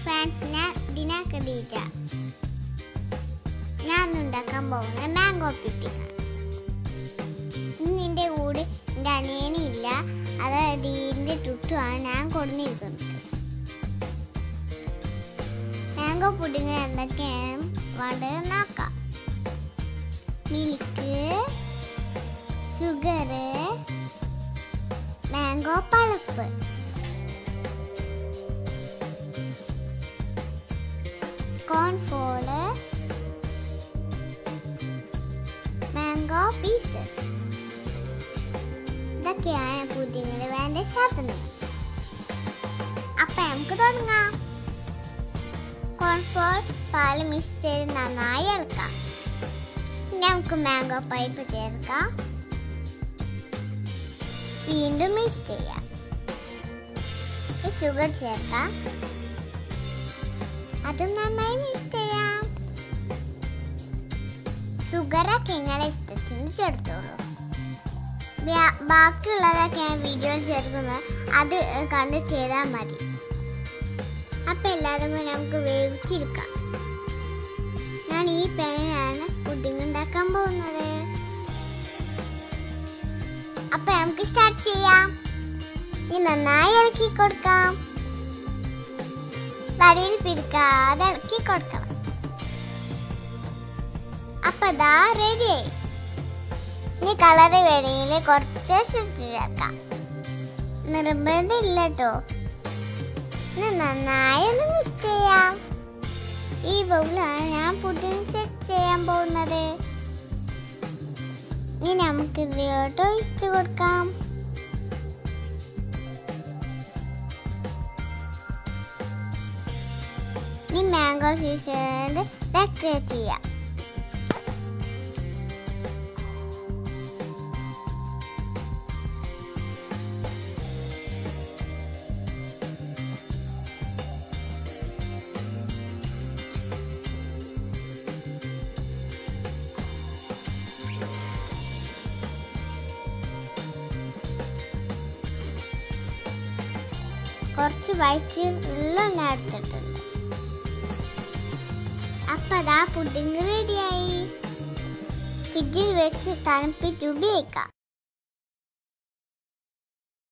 friends ഞാൻ ദിന ഖദീജ ഞാൻ ഇന്ന് ഉണ്ടാക്കാൻ പോകുന്നത് മാംഗോ പിപ്പിക്കാണ് ഇന്ന് എൻ്റെ കൂടെ എൻ്റെ അനിയനില്ല അതായത് ഇതിൻ്റെ ചുറ്റുമാണ് ഞാൻ കൊടുന്നിരിക്കുന്നത് മാംഗോ പുഡിങ്ങിന് എന്തൊക്കെയാണ് വേണ്ടത് നോക്കാം milk sugar mango pulp cornflour mango pieces ഇതൊക്കെയാണ് പുഡിങ്ങിന് വേണ്ട സാധനങ്ങൾ അപ്പൊ നമുക്ക് തുടങ്ങാം കോൺഫോൾ പാല് മിക്സ് ചെയ്ത് നന്നായി ഇളക്കാം ഇനി നമുക്ക് മാംഗോ പൈപ്പ് ചേർക്കാം വീണ്ടും മിക്സ് ചെയ്യാം ഷുഗർ ചേർക്കാം അതും നന്നായി മിക്സ് ചെയ്യാം ഷുഗറൊക്കെ നിങ്ങളെ ഇഷ്ടത്തിന് ചേർത്തോളൂ ബാ- ബാക്കിയുള്ളതൊക്കെ ഞാൻ വീഡിയോയിൽ ചേർക്കുന്നത് അത് കണ്ട് ചെയ്താൽ മതി അപ്പം എല്ലാതും കൂടി നമുക്ക് വേവിച്ചെടുക്കാം ഞാൻ ഈ പാനിലാണ് പുഡിംഗ് ഉണ്ടാക്കാൻ പോകുന്നത് അപ്പൊ നമുക്ക് സ്റ്റാർട്ട് ചെയ്യാം ഇനി നന്നായി ഇളക്കി കൊടുക്കാം വടിയിൽ പിരിക്കാതെ ഇളക്കി കൊടുക്കണം അപ്പൊ ദാ റെഡിയായി ഇനി കളറ് വേണമെങ്കിൽ കുറച്ച് ശുദ്ധി ചേർക്കാം നിർബന്ധമില്ല കേട്ടോ ഇനി നന്നായി ഒന്ന് മിക്സ് ചെയ്യാം ഈ ബൗളാണ് ഞാൻ പുഡിംഗ് സെറ്റ് ചെയ്യാൻ പോകുന്നത് ഇനി നമുക്ക് ഇതിലോട്ട് ഒഴിച്ചു കൊടുക്കാം ഇനി മാംഗോ സീസൺ ഡെക്കറേറ്റ് ചെയ്യാം കുറച്ച് വഴിച്ച് വെള്ളം ഞാൻ എടുത്തിട്ടുണ്ട് അപ്പൊ അതാ പുഡിംഗ് റെഡിയായി ഫ്രിഡ്ജിൽ വെച്ച് തണുപ്പിച്ച് ഉപയോഗിക്കാം